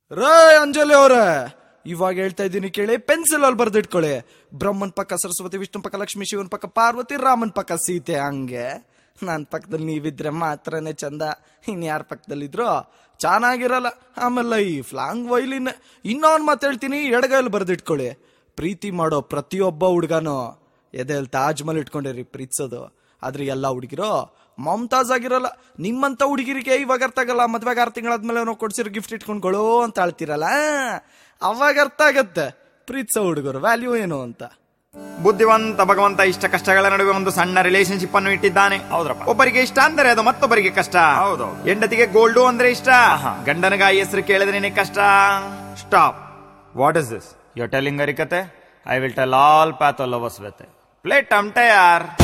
ರೇ ಅಂಜಲಿ ಅವ್ರೆ ಇವಾಗ ಹೇಳ್ತಾ ಇದ್ದೀನಿ ಕೇಳಿ ಪೆನ್ಸಿಲ್ ಅಲ್ಲಿ ಬರ್ದಿಟ್ಕೊಳ್ಳಿ ಬ್ರಹ್ಮನ್ ಪಕ್ಕ ಸರಸ್ವತಿ ವಿಷ್ಣು ಪಕ್ಕ ಲಕ್ಷ್ಮಿ ಶಿವನ್ ಪಕ್ಕ ಪಾರ್ವತಿ ರಾಮನ್ ಪಕ್ಕ ಸೀತೆ ಹಂಗೆ ನನ್ನ ಪಕ್ಕದಲ್ಲಿ ನೀವಿದ್ರೆ ಮಾತ್ರನೇ ಚಂದ ಇನ್ಯಾರ ಪಕ್ಕದಲ್ಲಿದ್ರು ಚೆನ್ನಾಗಿರಲ್ಲ ಆಮೇಲೆ ಈ ಫ್ಲಾಂಗ್ ವೈಲಿನ್ ಇನ್ನೊಂದು ಮಾತು ಹೇಳ್ತೀನಿ ಎಡಗೈಲಿ ಬರ್ದಿಟ್ಕೊಳ್ಳಿ ಪ್ರೀತಿ ಮಾಡೋ ಪ್ರತಿಯೊಬ್ಬ ಹುಡುಗನು ಎದೆಯಲ್ಲಿ ತಾಜ್ ಮಹಲ್ ಇಟ್ಕೊಂಡಿರಿ ಪ್ರೀತಿಸೋದು ಆದ್ರೆ ಎಲ್ಲ ಹುಡುಗಿರು ಮಮತಾಜ್ ಆಗಿರಲ್ಲ ನಿಮ್ಮಂತ ಹುಡುಗಿರಿಗೆ ಇವಾಗ ಅರ್ಥ ಆಗಲ್ಲ ಮದ್ವೆಗೆ ಆರು ತಿಂಗಳಾದ್ಮೇಲೆ ನಾವು ಕೊಡ್ಸಿರೋ ಗಿಫ್ಟ್ ಇಟ್ಕೊಂಡ್ಕೊಳ್ಳೋ ಅಂತ ಆಳ್ತಿರಲ್ಲ ಅವಾಗ ಅರ್ಥ ಆಗತ್ತೆ ಪ್ರೀತಿಸೋ ಹುಡುಗರು ವ್ಯಾಲ್ಯೂ ಏನು ಅಂತ ಬುದ್ಧಿವಂತ ಭಗವಂತ ಇಷ್ಟ ಕಷ್ಟಗಳ ನಡುವೆ ಒಂದು ಸಣ್ಣ ರಿಲೇಶನ್ಶಿಪ್ ಅನ್ನು ಇಟ್ಟಿದ್ದಾನೆ ಹೌದ್ರಪ್ಪ. ಒಬ್ಬರಿಗೆ ಇಷ್ಟ ಅಂದರೆ ಅದು ಮತ್ತೊಬ್ಬರಿಗೆ ಕಷ್ಟ ಹೌದೌದು. ಹೆಂಡತಿಗೆ ಗೋಲ್ಡು ಅಂದ್ರೆ ಇಷ್ಟ ಗಂಡನಗಾಯಿ ಹೆಸರು ಕೇಳಿದ್ರೆ ಕಷ್ಟ stop what is this You're telling Harikate? I will tell all path all of us with it. Plate ಟಮ್ಟ ಯಾರ್